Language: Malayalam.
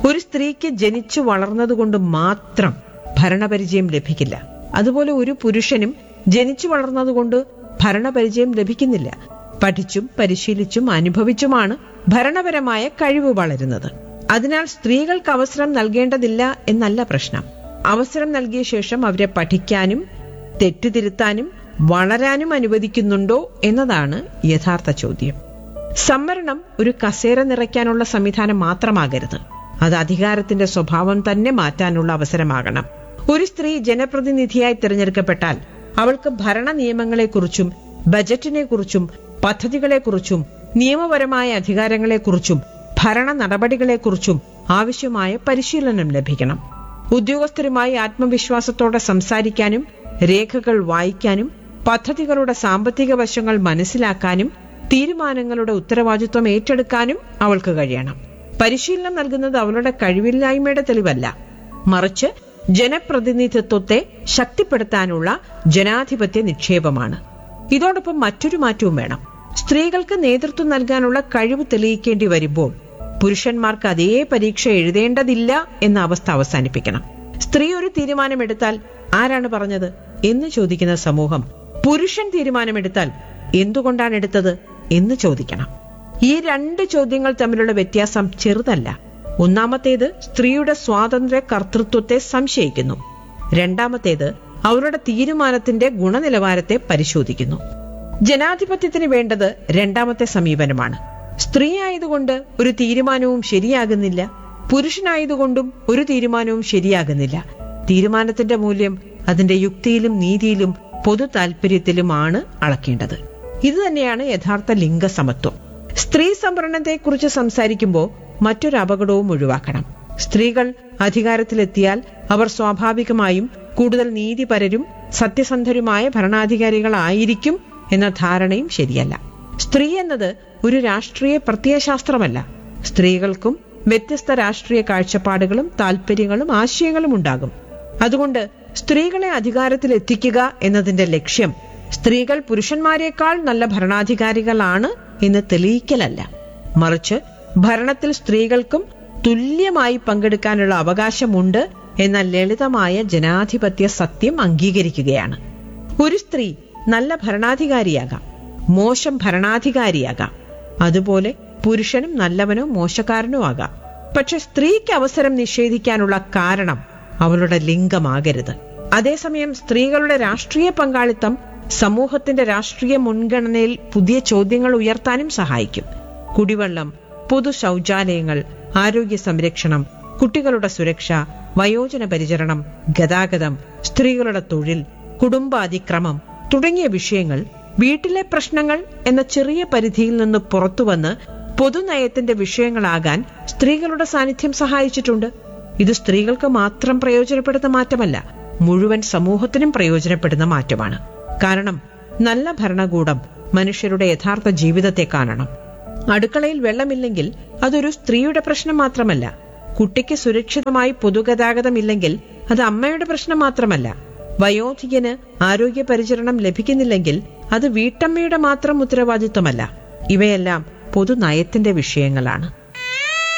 ഒരു സ്ത്രീക്ക് ജനിച്ചു വളർന്നതുകൊണ്ട് മാത്രം ഭരണപരിചയം ലഭിക്കില്ല അതുപോലെ ഒരു പുരുഷനും ജനിച്ചു വളർന്നതുകൊണ്ട് ഭരണപരിചയം ലഭിക്കുന്നില്ല പഠിച്ചും പരിശീലിച്ചും അനുഭവിച്ചുമാണ് ഭരണപരമായ കഴിവ് വളരുന്നത് അതിനാൽ സ്ത്രീകൾക്ക് അവസരം നൽകേണ്ടതില്ല എന്നല്ല പ്രശ്നം അവസരം നൽകിയ ശേഷം അവരെ പഠിക്കാനും തെറ്റുതിരുത്താനും വളരാനും അനുവദിക്കുന്നുണ്ടോ എന്നതാണ് യഥാർത്ഥ ചോദ്യം സംവരണം ഒരു കസേര നിറയ്ക്കാനുള്ള സംവിധാനം മാത്രമാകരുത് അത് അധികാരത്തിന്റെ സ്വഭാവം തന്നെ മാറ്റാനുള്ള അവസരമാകണം ഒരു സ്ത്രീ ജനപ്രതിനിധിയായി തിരഞ്ഞെടുക്കപ്പെട്ടാൽ അവൾക്ക് ഭരണ നിയമങ്ങളെക്കുറിച്ചും ബജറ്റിനെക്കുറിച്ചും പദ്ധതികളെക്കുറിച്ചും നിയമപരമായ അധികാരങ്ങളെക്കുറിച്ചും ഭരണ നടപടികളെക്കുറിച്ചും ആവശ്യമായ പരിശീലനം ലഭിക്കണം ഉദ്യോഗസ്ഥരുമായി ആത്മവിശ്വാസത്തോടെ സംസാരിക്കാനും രേഖകൾ വായിക്കാനും പദ്ധതികളുടെ സാമ്പത്തിക വശങ്ങൾ മനസ്സിലാക്കാനും തീരുമാനങ്ങളുടെ ഉത്തരവാദിത്വം ഏറ്റെടുക്കാനും അവൾക്ക് കഴിയണം പരിശീലനം നൽകുന്നത് അവളുടെ കഴിവില്ലായ്മയുടെ തെളിവല്ല മറിച്ച് ജനപ്രതിനിധിത്വത്തെ ശക്തിപ്പെടുത്താനുള്ള ജനാധിപത്യ നിക്ഷേപമാണ് ഇതോടൊപ്പം മറ്റൊരു മാറ്റവും വേണം സ്ത്രീകൾക്ക് നേതൃത്വം നൽകാനുള്ള കഴിവ് തെളിയിക്കേണ്ടി വരുമ്പോൾ പുരുഷന്മാർക്ക് അതേ പരീക്ഷ എഴുതേണ്ടതില്ല എന്ന അവസ്ഥ അവസാനിപ്പിക്കണം സ്ത്രീ ഒരു തീരുമാനമെടുത്താൽ ആരാണ് പറഞ്ഞത് എന്ന് ചോദിക്കുന്ന സമൂഹം പുരുഷൻ തീരുമാനമെടുത്താൽ എന്തുകൊണ്ടാണ് എടുത്തത് എന്ന് ചോദിക്കണം ഈ രണ്ട് ചോദ്യങ്ങൾ തമ്മിലുള്ള വ്യത്യാസം ചെറുതല്ല ഒന്നാമത്തേത് സ്ത്രീയുടെ സ്വാതന്ത്ര്യ കർത്തൃത്വത്തെ സംശയിക്കുന്നു രണ്ടാമത്തേത് അവരുടെ തീരുമാനത്തിന്റെ ഗുണനിലവാരത്തെ പരിശോധിക്കുന്നു ജനാധിപത്യത്തിന് വേണ്ടത് രണ്ടാമത്തെ സമീപനമാണ് സ്ത്രീ ആയതുകൊണ്ട് ഒരു തീരുമാനവും ശരിയാകുന്നില്ല പുരുഷനായതുകൊണ്ടും ഒരു തീരുമാനവും ശരിയാകുന്നില്ല തീരുമാനത്തിന്റെ മൂല്യം അതിന്റെ യുക്തിയിലും നീതിയിലും പൊതു താല്പര്യത്തിലുമാണ് അളക്കേണ്ടത് ഇത് തന്നെയാണ് യഥാർത്ഥ ലിംഗസമത്വം സ്ത്രീ സംവരണത്തെക്കുറിച്ച് സംസാരിക്കുമ്പോൾ മറ്റൊരു അപകടവും ഒഴിവാക്കണം സ്ത്രീകൾ അധികാരത്തിലെത്തിയാൽ അവർ സ്വാഭാവികമായും കൂടുതൽ നീതിപരരും സത്യസന്ധരുമായ ഭരണാധികാരികളായിരിക്കും എന്ന ധാരണയും ശരിയല്ല സ്ത്രീ എന്നത് ഒരു രാഷ്ട്രീയ പ്രത്യയശാസ്ത്രമല്ല സ്ത്രീകൾക്കും വ്യത്യസ്ത രാഷ്ട്രീയ കാഴ്ചപ്പാടുകളും താല്പര്യങ്ങളും ആശയങ്ങളും ഉണ്ടാകും അതുകൊണ്ട് സ്ത്രീകളെ അധികാരത്തിൽ എത്തിക്കുക എന്നതിന്റെ ലക്ഷ്യം സ്ത്രീകൾ പുരുഷന്മാരെക്കാൾ നല്ല ഭരണാധികാരികളാണ് എന്ന് തെളിയിക്കലല്ല മറിച്ച് ഭരണത്തിൽ സ്ത്രീകൾക്കും തുല്യമായി പങ്കെടുക്കാനുള്ള അവകാശമുണ്ട് എന്ന ലളിതമായ ജനാധിപത്യ സത്യം അംഗീകരിക്കുകയാണ് ഒരു സ്ത്രീ നല്ല ഭരണാധികാരിയാകാം മോശം ഭരണാധികാരിയാകാം അതുപോലെ പുരുഷനും നല്ലവനോ മോശക്കാരനോ ആകാം പക്ഷെ സ്ത്രീക്ക് അവസരം നിഷേധിക്കാനുള്ള കാരണം അവളുടെ ലിംഗമാകരുത് അതേസമയം സ്ത്രീകളുടെ രാഷ്ട്രീയ പങ്കാളിത്തം സമൂഹത്തിന്റെ രാഷ്ട്രീയ മുൻഗണനയിൽ പുതിയ ചോദ്യങ്ങൾ ഉയർത്താനും സഹായിക്കും കുടിവെള്ളം പൊതു ശൗചാലയങ്ങൾ ആരോഗ്യ സംരക്ഷണം കുട്ടികളുടെ സുരക്ഷ വയോജന പരിചരണം ഗതാഗതം സ്ത്രീകളുടെ തൊഴിൽ കുടുംബാതിക്രമം തുടങ്ങിയ വിഷയങ്ങൾ വീട്ടിലെ പ്രശ്നങ്ങൾ എന്ന ചെറിയ പരിധിയിൽ നിന്ന് പുറത്തുവന്ന് പൊതുനയത്തിന്റെ വിഷയങ്ങളാകാൻ സ്ത്രീകളുടെ സാന്നിധ്യം സഹായിച്ചിട്ടുണ്ട് ഇത് സ്ത്രീകൾക്ക് മാത്രം പ്രയോജനപ്പെടുന്ന മാറ്റമല്ല മുഴുവൻ സമൂഹത്തിനും പ്രയോജനപ്പെടുന്ന മാറ്റമാണ് കാരണം നല്ല ഭരണകൂടം മനുഷ്യരുടെ യഥാർത്ഥ ജീവിതത്തെ കാണണം അടുക്കളയിൽ വെള്ളമില്ലെങ്കിൽ അതൊരു സ്ത്രീയുടെ പ്രശ്നം മാത്രമല്ല കുട്ടിക്ക് സുരക്ഷിതമായി പൊതുഗതാഗതമില്ലെങ്കിൽ അത് അമ്മയുടെ പ്രശ്നം മാത്രമല്ല വയോധികന് ആരോഗ്യ പരിചരണം ലഭിക്കുന്നില്ലെങ്കിൽ അത് വീട്ടമ്മയുടെ മാത്രം ഉത്തരവാദിത്വമല്ല ഇവയെല്ലാം പൊതുനയത്തിന്റെ വിഷയങ്ങളാണ്